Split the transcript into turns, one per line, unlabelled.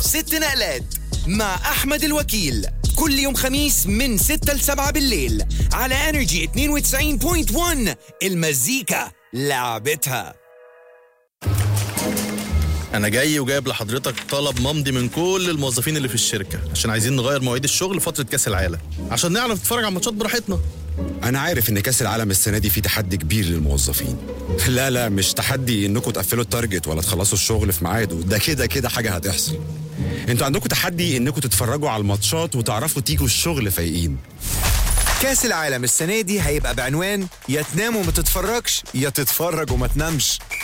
ست نقلات مع أحمد الوكيل كل يوم خميس من 6 ل 7 بالليل على انرجي 92.1 المزيكا لعبتها
انا جاي وجايب لحضرتك طلب ممضي من كل الموظفين اللي في الشركه عشان عايزين نغير مواعيد الشغل فتره كاس العالم عشان نعرف نتفرج على الماتشات براحتنا
أنا عارف إن كأس العالم السنة دي فيه تحدي كبير للموظفين. لا لا مش تحدي إنكم تقفلوا التارجت ولا تخلصوا الشغل في ميعاده، ده كده كده حاجة هتحصل. أنتوا عندكم تحدي إنكم تتفرجوا على الماتشات وتعرفوا تيجوا الشغل فايقين.
كاس العالم السنة دي هيبقى بعنوان يا تنام وما تتفرجش يا تتفرج وما تنامش